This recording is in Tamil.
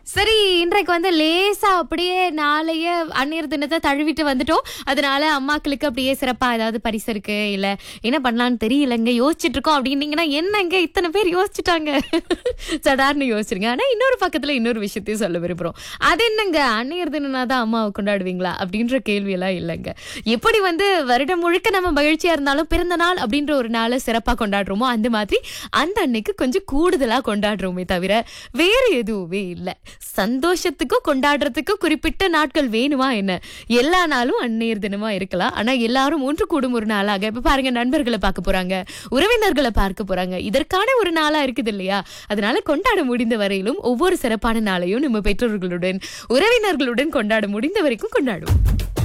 சரி இன்றைக்கு வந்து லேசா அப்படியே நாளைய அந்நியர் தினத்தை தழுவிட்டு வந்துட்டோம் அதனால அம்மாக்களுக்கு அப்படியே சிறப்பா ஏதாவது பரிசு இருக்கு இல்ல என்ன பண்ணலாம்னு தெரியலங்க யோசிச்சுட்டு இருக்கோம் அப்படின்னீங்கன்னா என்னங்க இத்தனை பேர் யோசிச்சுட்டாங்க சடார்னு யோசிச்சிருங்க ஆனா இன்னொரு பக்கத்துல இன்னொரு விஷயத்தையும் சொல்ல விரும்புறோம் அது என்னங்க அந்நியர் தினம்னா தான் அம்மாவை கொண்டாடுவீங்களா அப்படின்ற கேள்வி எல்லாம் இல்லைங்க எப்படி வந்து வருடம் முழுக்க நம்ம மகிழ்ச்சியா இருந்தாலும் பிறந்த நாள் அப்படின்ற ஒரு நாளை சிறப்பா கொண்டாடுறோமோ அந்த மாதிரி அந்த அன்னைக்கு கொஞ்சம் கூடுதலா கொண்டாடுறோமே தவிர வேற எதுவுமே இல்லை சந்தோஷத்துக்கும் கொண்டாடுறதுக்கும் குறிப்பிட்ட நாட்கள் வேணுமா என்ன எல்லா நாளும் அந்நேர் தினமா இருக்கலாம் ஆனா எல்லாரும் ஒன்று கூடும் ஒரு நாளாக இப்ப பாருங்க நண்பர்களை பார்க்க போறாங்க உறவினர்களை பார்க்க போறாங்க இதற்கான ஒரு நாளா இருக்குது இல்லையா அதனால கொண்டாட முடிந்த வரையிலும் ஒவ்வொரு சிறப்பான நாளையும் நம்ம பெற்றோர்களுடன் உறவினர்களுடன் கொண்டாட முடிந்த வரைக்கும் கொண்டாடுவோம்